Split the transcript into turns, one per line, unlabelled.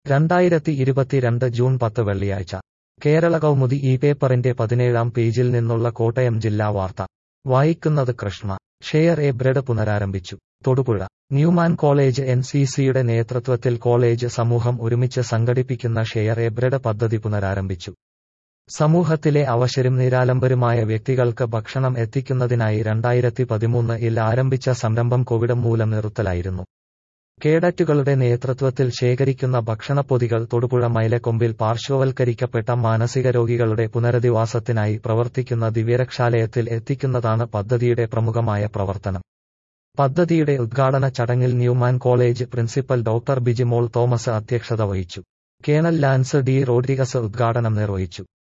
രണ്ടായിരത്തി ഇരുപത്തിരണ്ട് ജൂൺ പത്ത് വെള്ളിയാഴ്ച കേരള കൗമുദി ഈ പേപ്പറിന്റെ പതിനേഴാം പേജിൽ നിന്നുള്ള കോട്ടയം ജില്ലാ വാർത്ത വായിക്കുന്നത് കൃഷ്ണ ഷെയർ എ ബ്രെഡ് പുനരാരംഭിച്ചു Thodupuzha Newman college N C സിയുടെ നേതൃത്വത്തിൽ കോളേജ് സമൂഹം ഒരുമിച്ച് സംഘടിപ്പിക്കുന്ന ഷെയർ എ ബ്രെഡ് പദ്ധതി പുനരാരംഭിച്ചു സമൂഹത്തിലെ അവശരും നിരാലംബരുമായ വ്യക്തികൾക്ക് ഭക്ഷണം എത്തിക്കുന്നതിനായി രണ്ടായിരത്തി പതിമൂന്ന് ഇൽ ആരംഭിച്ച സംരംഭം കോവിഡ് മൂലം നിർത്തലായിരുന്നു കേഡറ്റുകളുടെ നേതൃത്വത്തിൽ ശേഖരിക്കുന്ന ഭക്ഷണപ്പൊതികൾ തൊടുപുഴ മൈലക്കൊമ്പിൽ പാർശ്വവൽക്കരിക്കപ്പെട്ട മാനസിക രോഗികളുടെ പുനരധിവാസത്തിനായി പ്രവർത്തിക്കുന്ന ദിവ്യരക്ഷാലയത്തിൽ എത്തിക്കുന്നതാണ് പദ്ധതിയുടെ പ്രമുഖമായ പ്രവർത്തനം പദ്ധതിയുടെ ഉദ്ഘാടന ചടങ്ങിൽ Newman college principal doctor Bijimol Thomas അധ്യക്ഷത വഹിച്ചു കേണൽ ലാൻസ് ഡി റോഡ്രിഗസ് ഉദ്ഘാടനം നിർവഹിച്ചു